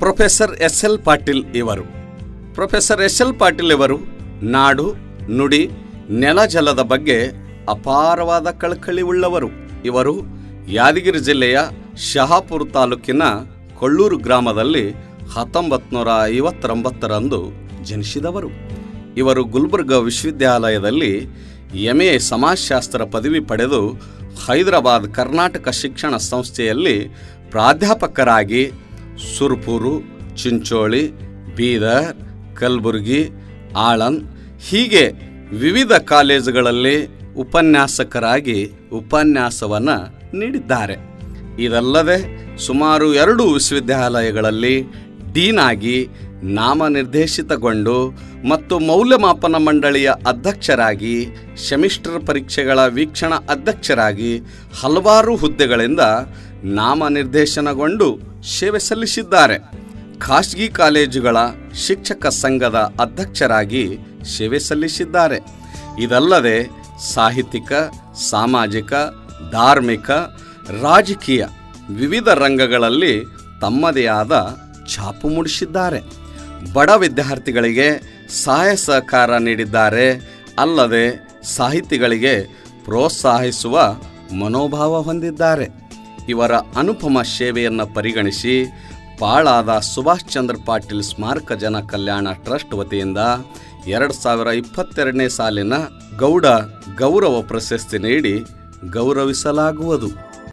professor S L Patil ಇವರು professor S L Patil ಇವರು ನಾಡು ನುಡಿ ನೆಲ ಜಲದ ಬಗ್ಗೆ ಅಪಾರವಾದ ಕಳಕಳಿ ಉಳ್ಳವರು ಇವರು ಯಾದಗಿರಿ ಜಿಲ್ಲೆಯ ಶಹಾಪುರ ತಾಲೂಕಿನ ಕೊಳ್ಳೂರು ಗ್ರಾಮದಲ್ಲಿ ಹತ್ತೊಂಬತ್ತು ನೂರ ಐವತ್ತೊಂಬತ್ತರಂದು ಜನಿಸಿದವರು ಇವರು ಗುಲ್ಬರ್ಗ ವಿಶ್ವವಿದ್ಯಾಲಯದಲ್ಲಿ ಎಂ ಎ ಸಮಾಜಶಾಸ್ತ್ರ ಪದವಿ ಪಡೆದು ಹೈದರಾಬಾದ್ ಕರ್ನಾಟಕ ಶಿಕ್ಷಣ ಸಂಸ್ಥೆಯಲ್ಲಿ ಪ್ರಾಧ್ಯಾಪಕರಾಗಿ ಸುರ್ಪುರು ಚಿಂಚೋಳಿ ಬೀದರ್ ಕಲಬುರಗಿ ಆಳಂದ್ ಹೀಗೆ ವಿವಿಧ ಕಾಲೇಜುಗಳಲ್ಲಿ ಉಪನ್ಯಾಸಕರಾಗಿ ಉಪನ್ಯಾಸವನ್ನು ನೀಡಿದ್ದಾರೆ ಇದಲ್ಲದೆ ಸುಮಾರು ಎರಡು ವಿಶ್ವವಿದ್ಯಾಲಯಗಳಲ್ಲಿ ಡೀನ್ ಆಗಿ ನಾಮನಿರ್ದೇಶಿತಗೊಂಡು ಮತ್ತು ಮೌಲ್ಯಮಾಪನ ಮಂಡಳಿಯ ಅಧ್ಯಕ್ಷರಾಗಿ ಸೆಮಿಸ್ಟರ್ ಪರೀಕ್ಷೆಗಳ ವೀಕ್ಷಣಾ ಅಧ್ಯಕ್ಷರಾಗಿ ಹಲವಾರು ಹುದ್ದೆಗಳಿಂದ ನಾಮನಿರ್ದೇಶನಗೊಂಡು ಸೇವೆ ಸಲ್ಲಿಸಿದ್ದಾರೆ ಖಾಸಗಿ ಕಾಲೇಜುಗಳ ಶಿಕ್ಷಕ ಸಂಘದ ಅಧ್ಯಕ್ಷರಾಗಿ ಸೇವೆ ಸಲ್ಲಿಸಿದ್ದಾರೆ ಇದಲ್ಲದೆ ಸಾಹಿತ್ಯಿಕ ಸಾಮಾಜಿಕ ಧಾರ್ಮಿಕ ರಾಜಕೀಯ ವಿವಿಧ ರಂಗಗಳಲ್ಲಿ ತಮ್ಮದೇ ಆದ ಛಾಪು ಮೂಡಿಸಿದ್ದಾರೆ ಬಡ ವಿದ್ಯಾರ್ಥಿಗಳಿಗೆ ಸಹಾಯ ಸಹಕಾರ ನೀಡಿದ್ದಾರೆ ಅಲ್ಲದೆ ಸಾಹಿತಿಗಳಿಗೆ ಪ್ರೋತ್ಸಾಹಿಸುವ ಮನೋಭಾವ ಹೊಂದಿದ್ದಾರೆ ಇವರ ಅನುಪಮ ಸೇವೆಯನ್ನು ಪರಿಗಣಿಸಿ ಪಾಳಾದ ಸುಭಾಷ್ ಚಂದ್ರ ಪಾಟೀಲ್ ಸ್ಮಾರಕ ಜನ ಕಲ್ಯಾಣ ಟ್ರಸ್ಟ್ ವತಿಯಿಂದ ಎರಡು ಸಾವಿರ ಇಪ್ಪತ್ತೆರಡನೇ ಸಾಲಿನ ಗೌಡ ಗೌರವ ಪ್ರಶಸ್ತಿ ನೀಡಿ ಗೌರವಿಸಲಾಗುವುದು